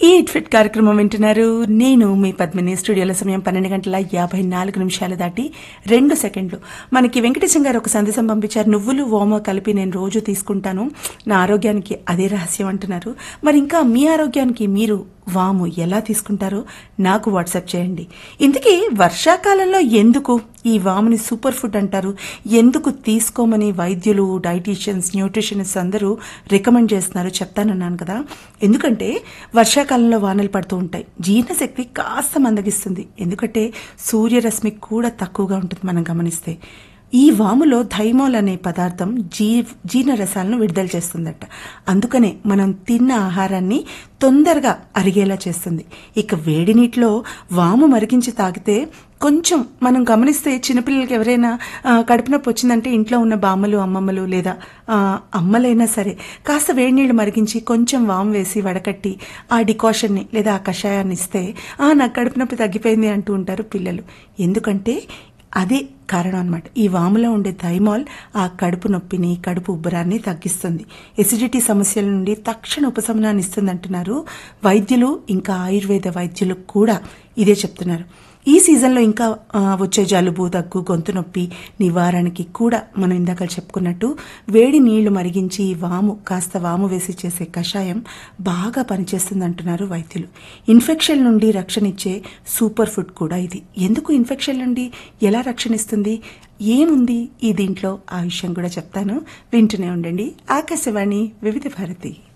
ఈ ఫిట్ కార్యక్రమం వింటున్నారు నేను మీ పద్మిని స్టూడియోలో సమయం పన్నెండు గంటల యాభై నాలుగు నిమిషాలు దాటి రెండు సెకండ్లు మనకి వెంకటేశం గారు ఒక సందేశం పంపించారు నువ్వులు ఓమ కలిపి నేను రోజు తీసుకుంటాను నా ఆరోగ్యానికి అదే రహస్యం అంటున్నారు మరి ఇంకా మీ ఆరోగ్యానికి మీరు వాము ఎలా తీసుకుంటారో నాకు వాట్సాప్ చేయండి ఇంతకీ వర్షాకాలంలో ఎందుకు ఈ వాముని సూపర్ ఫుడ్ అంటారు ఎందుకు తీసుకోమని వైద్యులు డైటీషియన్స్ న్యూట్రిషనిస్ట్ అందరూ రికమెండ్ చేస్తున్నారు చెప్తానన్నాను కదా ఎందుకంటే వర్షాకాలంలో వానలు పడుతూ ఉంటాయి జీర్ణశక్తి కాస్త మందగిస్తుంది ఎందుకంటే సూర్యరశ్మి కూడా తక్కువగా ఉంటుంది మనం గమనిస్తే ఈ వాములో థైమోల్ అనే పదార్థం జీ జీర్ణరసాలను విడుదల చేస్తుందట అందుకనే మనం తిన్న ఆహారాన్ని తొందరగా అరిగేలా చేస్తుంది ఇక వేడి నీటిలో వాము మరిగించి తాగితే కొంచెం మనం గమనిస్తే చిన్నపిల్లలకి ఎవరైనా ఆ, కడుపు నొప్పి వచ్చిందంటే ఇంట్లో ఉన్న బామ్మలు అమ్మమ్మలు లేదా ఆ, అమ్మలైనా సరే కాస్త వేడి నీళ్ళు మరిగించి కొంచెం వాము వేసి వడకట్టి ఆ డికాషన్ని లేదా ఆ కషాయాన్ని ఇస్తే ఆ నాకు కడుపు నొప్పి తగ్గిపోయింది అంటూ ఉంటారు పిల్లలు ఎందుకంటే అదే కారణం అన్నమాట ఈ వాములో ఉండే థైమాల్ ఆ కడుపు నొప్పిని కడుపు ఉబ్బరాన్ని తగ్గిస్తుంది ఎసిడిటీ సమస్యల నుండి తక్షణ ఉపశమనాన్ని ఇస్తుంది అంటున్నారు వైద్యులు ఇంకా ఆయుర్వేద వైద్యులు కూడా ఇదే చెప్తున్నారు ఈ సీజన్లో ఇంకా ఆ, వచ్చే జలుబు దగ్గు గొంతు నొప్పి నివారణకి కూడా మనం ఇందాక చెప్పుకున్నట్టు వేడి నీళ్లు మరిగించి ఈ వాము కాస్త వాము వేసి చేసే కషాయం బాగా పనిచేస్తుంది అంటున్నారు వైద్యులు ఇన్ఫెక్షన్ నుండి రక్షణ ఇచ్చే సూపర్ ఫుడ్ కూడా ఇది ఎందుకు ఇన్ఫెక్షన్ నుండి ఎలా రక్షణ ఇస్తుంది ఏముంది ఈ దీంట్లో ఆ విషయం కూడా చెప్తాను వింటూనే ఉండండి ఆకాశవాణి వివిధ భారతి